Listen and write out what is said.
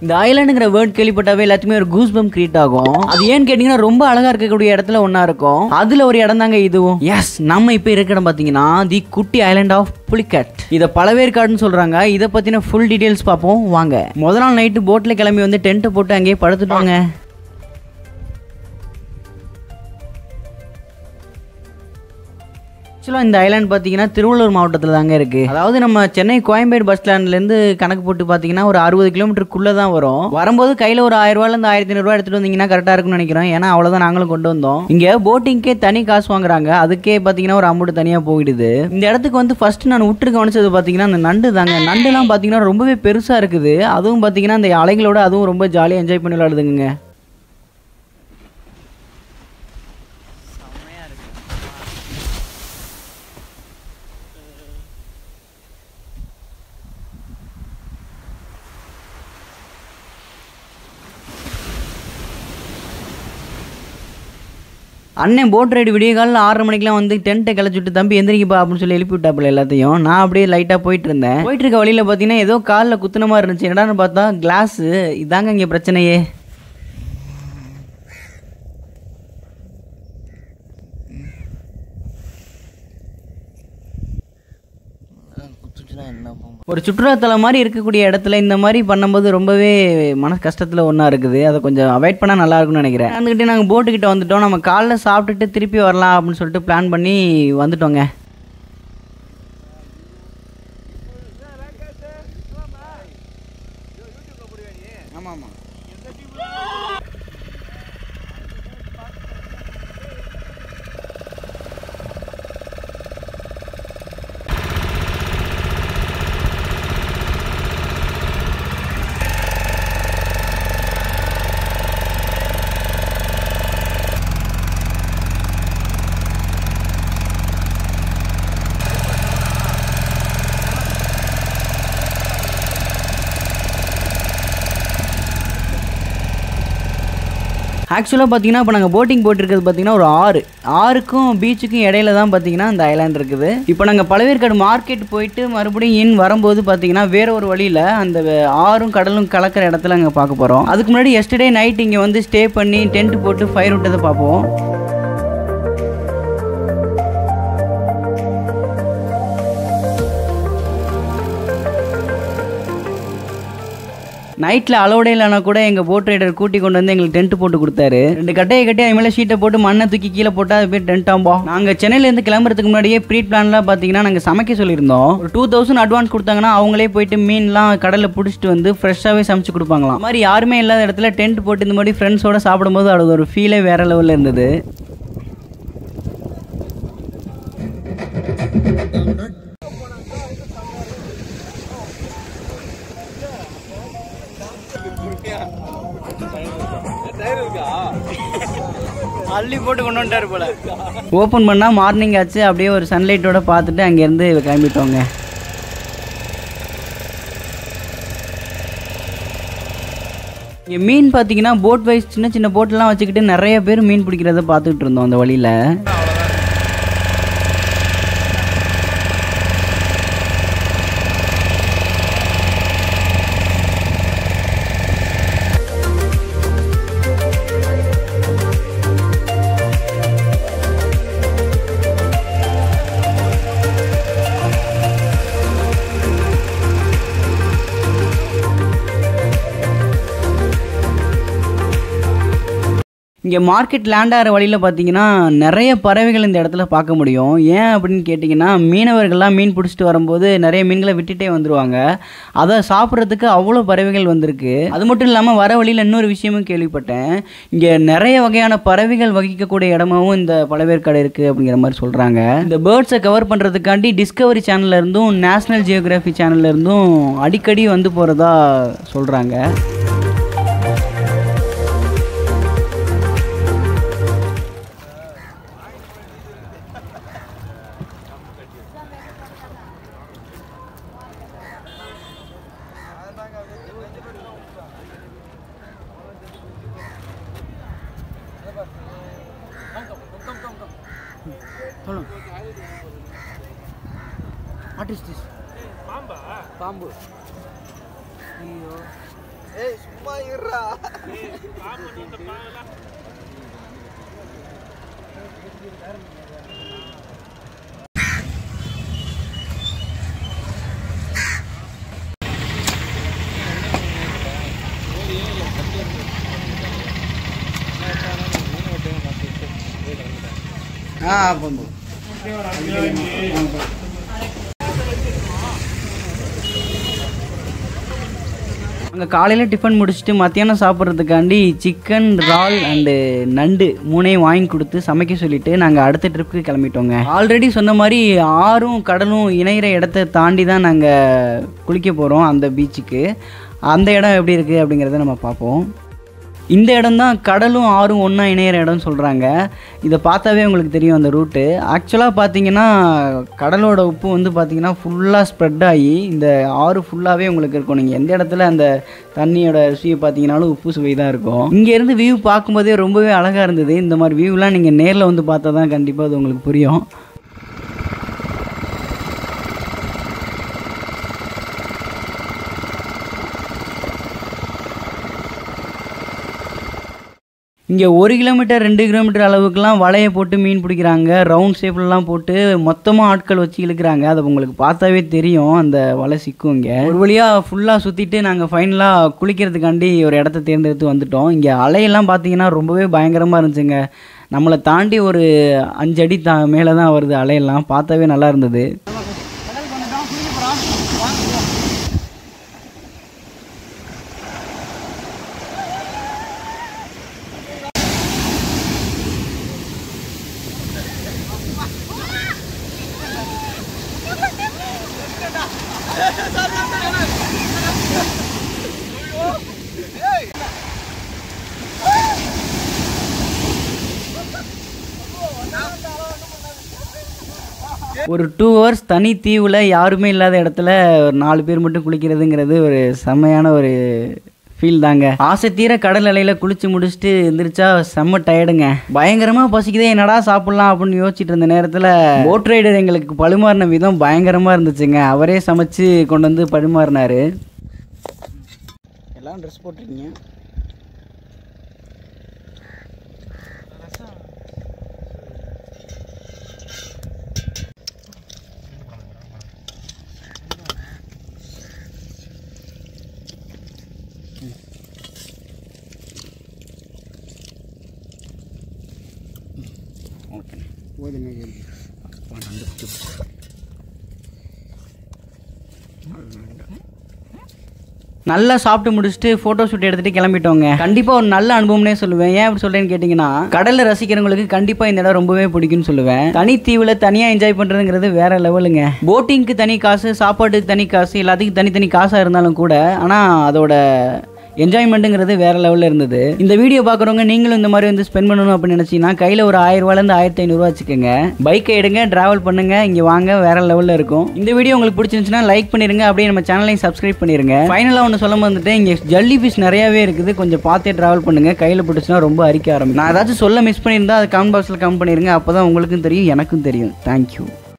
இந்த ஐலாண்டுங்கிற வேர்ட் கேள்விப்பட்டாவே எல்லாத்துக்குமே ஒரு கூஸ் பம் கிரியேட் ஆகும் அது ஏன்னு கேட்டிங்கன்னா ரொம்ப அழகா இருக்கக்கூடிய இடத்துல ஒன்றா இருக்கும் அதில் ஒரு இடம் தாங்க இதுவும் எஸ் நம்ம இப்போ இருக்க இடம் பார்த்தீங்கன்னா தி குட்டி ஐலாண்ட் ஆஃப் புலிகட் இதை பழவேற்காடுன்னு சொல்கிறாங்க இதை பற்றின ஃபுல் டீட்டெயில்ஸ் பார்ப்போம் வாங்க முதல் நாள் நைட்டு போட்டில் கிளம்பி வந்து டென்ட்டை போட்டு அங்கேயே படுத்துட்டோங்க ஆக்சுவலாக இந்த ஐலாண்ட் பார்த்தீங்கன்னா திருவள்ளூர் மாவட்டத்தில் தாங்க இருக்குது அதாவது நம்ம சென்னை கோயம்பேடு பஸ் ஸ்டாண்ட்லேருந்து கணக்கு போட்டு பார்த்தீங்கன்னா ஒரு அறுபது கிலோமீட்டருக்குள்ளே தான் வரும் வரும்போது கையில் ஒரு ஆயிரம் ரூபாயிலேருந்து ஆயிரத்தி ஐநூறுரூவா எடுத்துகிட்டு வந்தீங்கன்னா கரெக்டாக இருக்கும்னு நினைக்கிறோம் ஏன்னா அவ்வளோதான் நாங்களும் கொண்டு வந்தோம் இங்கே போட்டிங்க்கே தனி காசு வாங்குறாங்க அதுக்கே பார்த்தீங்கன்னா ஒரு அமௌண்ட் தனியாக போயிடுது இந்த இடத்துக்கு வந்து ஃபர்ஸ்ட் நான் உற்று கவனிச்சது பார்த்தீங்கன்னா அந்த நண்டு தாங்க நண்டுலாம் பார்த்தீங்கன்னா ரொம்பவே பெருசாக இருக்குது அதுவும் பார்த்தீங்கன்னா அந்த அலைகளோட அதுவும் ரொம்ப ஜாலியாக என்ஜாய் பண்ணி விளையாடுதுங்க அண்ணன் போட் ரைடு விடிய காலில் ஆறரை மணிக்கெலாம் வந்து டென்ட்டை கிளச்சி விட்டு தம்பி எந்திரிக்கப்பா அப்படின்னு சொல்லி எழுப்பி விட்டாப்புல எல்லாத்தையும் நான் அப்படியே லைட்டாக போயிட்டு இருந்தேன் போயிட்டு இருக்க வழியில் பார்த்தீங்கன்னா ஏதோ காலில் குத்துன மாதிரி இருந்துச்சு என்னடான்னு பார்த்தா கிளாஸு இதாங்க இங்கே பிரச்சனையே குத்துச்சுன்னா என்ன போகும் ஒரு சுற்றுலாத்தலம் மாதிரி இருக்கக்கூடிய இடத்துல இந்த மாதிரி பண்ணும்போது ரொம்பவே மன கஷ்டத்தில் ஒன்றா இருக்குது அதை கொஞ்சம் அவாய்ட் பண்ணால் நல்லா இருக்கும்னு நினைக்கிறேன் வந்துக்கிட்டு நாங்கள் போட்டுக்கிட்ட வந்துட்டோம் நம்ம காலைல சாப்பிட்டுட்டு திருப்பி வரலாம் அப்படின்னு சொல்லிட்டு பிளான் பண்ணி வந்துட்டோங்க ஆமாம் ஆமாம் ஆக்சுவலாக பார்த்தீங்கன்னா இப்போ நாங்கள் போட்டிங் போட்டிருக்கிறது பார்த்தீங்கன்னா ஒரு ஆறு ஆறுக்கும் பீச்சுக்கும் இடையில தான் பார்த்தீங்கன்னா இந்த ஐலாண்ட் இருக்குது இப்போ நாங்கள் பழவேற்காடு மார்க்கெட் போயிட்டு மறுபடியும் இன் வரும்போது பார்த்தீங்கன்னா வேற ஒரு வழியில் அந்த ஆறும் கடலும் கலக்கிற இடத்துல அங்கே பார்க்க போகிறோம் அதுக்கு முன்னாடி எஸ்டர்டே நைட் இங்கே வந்து ஸ்டே பண்ணி டென்ட் போட்டு ஃபயர் விட்டதை பார்ப்போம் நைட்டில் அலோடே இல்லைனா கூட எங்கள் போட் ரைடர் கூட்டி கொண்டு வந்து எங்களுக்கு டென்ட் போட்டு கொடுத்தாரு ரெண்டு கட்டையை கட்டி அது மேலே ஷீட்டை போட்டு மண்ணை தூக்கி கீழே போட்டால் அது பேர் டென்ட் ஆம்போ நாங்கள் சென்னையிலேருந்து கிளம்புறதுக்கு முன்னாடியே ப்ரீ பிளான்லாம் பார்த்தீங்கன்னா நாங்கள் சமைக்க சொல்லியிருந்தோம் ஒரு டூ தௌசண்ட் அட்வான்ஸ் கொடுத்தாங்கன்னா அவங்களே போயிட்டு மீன்லாம் கடலில் பிடிச்சிட்டு வந்து ஃப்ரெஷ்ஷாகவே சமைச்சு கொடுப்பாங்களாம் இந்த மாதிரி யாருமே இல்லாத இடத்துல டென்ட் போட்டு இந்த மாதிரி ஃப்ரெண்ட்ஸோட சாப்பிடும்போது அது ஒரு ஃபீலே வேற லெவலில் இருந்தது அள்ளி போட்டு கொண்டு வந்துட்டாரு போல ஓப்பன் பண்ணால் மார்னிங் ஆச்சு அப்படியே ஒரு சன்லைட்டோட பார்த்துட்டு அங்கேருந்து கிளம்பிட்டோங்க இங்கே மீன் பார்த்தீங்கன்னா போட் வைஸ் சின்ன சின்ன போட்டெல்லாம் வச்சுக்கிட்டு நிறைய பேர் மீன் பிடிக்கிறத பார்த்துக்கிட்டு இருந்தோம் அந்த வழியில் இங்கே மார்க்கெட் லேண்ட் ஆகிற வழியில் பார்த்தீங்கன்னா நிறைய பறவைகள் இந்த இடத்துல பார்க்க முடியும் ஏன் அப்படின்னு கேட்டிங்கன்னா மீனவர்கள்லாம் மீன் பிடிச்சிட்டு வரும்போது நிறைய மீன்களை விட்டுட்டே வந்துடுவாங்க அதை சாப்பிட்றதுக்கு அவ்வளோ பறவைகள் வந்திருக்கு அது மட்டும் இல்லாமல் வர வழியில் இன்னொரு விஷயமும் கேள்விப்பட்டேன் இங்கே நிறைய வகையான பறவைகள் வகிக்கக்கூடிய இடமாவும் இந்த பழவேற்காடு இருக்குது அப்படிங்கிற மாதிரி சொல்கிறாங்க இந்த பேர்ட்ஸை கவர் பண்ணுறதுக்காண்டி டிஸ்கவரி சேனல்ல இருந்தும் நேஷ்னல் ஜியோகிராஃபி சேனல்ல இருந்தும் அடிக்கடி வந்து போகிறதா சொல்கிறாங்க வாட் இஸ் திஸ் பாம்பு ஐயோ ஏய் சும்மா இருடா ஆ போதும் அங்கே காலையில் டிஃபன் முடிச்சுட்டு மத்தியானம் சாப்பிட்றதுக்காண்டி சிக்கன் இறால் அண்டு நண்டு மூணையும் வாங்கி கொடுத்து சமைக்க சொல்லிட்டு நாங்கள் அடுத்த ட்ரிப்புக்கு கிளம்பிட்டோங்க ஆல்ரெடி சொன்ன மாதிரி ஆறும் கடலும் இணையிற இடத்த தாண்டி தான் நாங்கள் குளிக்க போகிறோம் அந்த பீச்சுக்கு அந்த இடம் எப்படி இருக்குது அப்படிங்கிறத நம்ம பார்ப்போம் இந்த இடம் தான் கடலும் ஆறும் ஒன்றா இணையிற இடம்னு சொல்கிறாங்க இதை பார்த்தாவே உங்களுக்கு தெரியும் அந்த ரூட்டு ஆக்சுவலாக பார்த்தீங்கன்னா கடலோட உப்பு வந்து பார்த்தீங்கன்னா ஃபுல்லாக ஸ்ப்ரெட் ஆகி இந்த ஆறு ஃபுல்லாகவே உங்களுக்கு இருக்கும் நீங்கள் எந்த இடத்துல அந்த தண்ணியோட ருசியை பார்த்தீங்கன்னாலும் உப்பு சுவை தான் இருக்கும் இங்கேருந்து வியூ பார்க்கும்போதே ரொம்பவே அழகாக இருந்தது இந்த மாதிரி வியூலாம் நீங்கள் நேரில் வந்து பார்த்தா தான் கண்டிப்பாக அது உங்களுக்கு புரியும் இங்கே ஒரு கிலோமீட்டர் ரெண்டு கிலோமீட்டர் அளவுக்குலாம் வலையை போட்டு மீன் பிடிக்கிறாங்க ரவுண்ட் ஷேப்லலாம் போட்டு மொத்தமாக ஆட்கள் வச்சு இழுக்கிறாங்க அது உங்களுக்கு பார்த்தாவே தெரியும் அந்த வலை சிக்கும் இங்கே ஒரு வழியாக ஃபுல்லாக சுற்றிட்டு நாங்கள் ஃபைனலாக குளிக்கிறதுக்காண்டி ஒரு இடத்த தேர்ந்தெடுத்து வந்துட்டோம் இங்கே அலையெல்லாம் பார்த்தீங்கன்னா ரொம்பவே பயங்கரமாக இருந்துச்சுங்க நம்மளை தாண்டி ஒரு அஞ்சு அடி தா மேலே தான் வருது அலையெல்லாம் பார்த்தாவே நல்லா இருந்தது ஒரு டூ ஹவர்ஸ் தனி தீவில் யாருமே இல்லாத இடத்துல ஒரு நாலு பேர் மட்டும் குளிக்கிறதுங்கிறது ஒரு செம்மையான ஒரு ஃபீல் தாங்க ஆசை தீர கடல் அலையில் குளிச்சு முடிச்சுட்டு எந்திரிச்சா செம்ம டயர்டுங்க பயங்கரமாக பசிக்குதே என்னடா சாப்பிட்லாம் அப்படின்னு யோசிச்சுட்டு இருந்த நேரத்தில் போட் ரைடர் எங்களுக்கு பழுமாறின விதம் பயங்கரமாக இருந்துச்சுங்க அவரே சமைச்சு கொண்டு வந்து பழுமாறினாரு எல்லாம் ட்ரெஸ் போட்டிருக்கீங்க ஓகே போதுங்க அப்பா நண்டு நல்லா சாப்பிட்டு முடிச்சுட்டு ஃபோட்டோ ஷூட் எடுத்துட்டு கிளம்பிட்டோங்க கண்டிப்பாக ஒரு நல்ல அனுபவம்னே சொல்லுவேன் ஏன் அப்படி சொல்றேன்னு கேட்டிங்கன்னா கடலில் ரசிக்கிறவங்களுக்கு கண்டிப்பாக இந்த இடம் ரொம்பவே பிடிக்கும்னு சொல்லுவேன் தனி தீவில் தனியாக என்ஜாய் பண்ணுறதுங்கிறது வேற லெவலுங்க போட்டிங்க்கு தனி காசு சாப்பாட்டுக்கு தனி காசு எல்லாத்துக்கும் தனித்தனி காசாக இருந்தாலும் கூட ஆனால் அதோட என்ஜாய்மெண்ட்டுங்கிறது வேற லெவலில் இருந்தது இந்த வீடியோ பார்க்குறவங்க நீங்களும் இந்த மாதிரி வந்து ஸ்பெண்ட் பண்ணணும் அப்படின்னு நினச்சிங்கன்னா கையில் ஒரு ஆயிரம் ரூபாயிலேருந்து ஆயிரத்தி ஐநூறுரூவா வச்சுக்கோங்க பைக்கை எடுங்க டிராவல் பண்ணுங்க இங்கே வாங்க வேற லெவலில் இருக்கும் இந்த வீடியோ உங்களுக்கு பிடிச்சிருந்துச்சுன்னா லைக் பண்ணிருங்க அப்படியே நம்ம சேனலையும் சப்ஸ்கிரைப் பண்ணிருங்க ஃபைனலாக ஒன்று சொல்ல வந்துட்டு இங்கே ஜல்லி ஃபிஷ் நிறையாவே இருக்குது கொஞ்சம் பார்த்தே டிராவல் பண்ணுங்க கையில் பிடிச்சுன்னா ரொம்ப அரிக்க ஆரம்பிக்கும் நான் ஏதாச்சும் சொல்ல மிஸ் பண்ணியிருந்தா அது கமெண்ட் பாக்ஸில் கமெண்ட் பண்ணிருங்க அப்போ தான் உங்களுக்கும் தெரியும் எனக்கும் தெரியும் தேங்க்யூ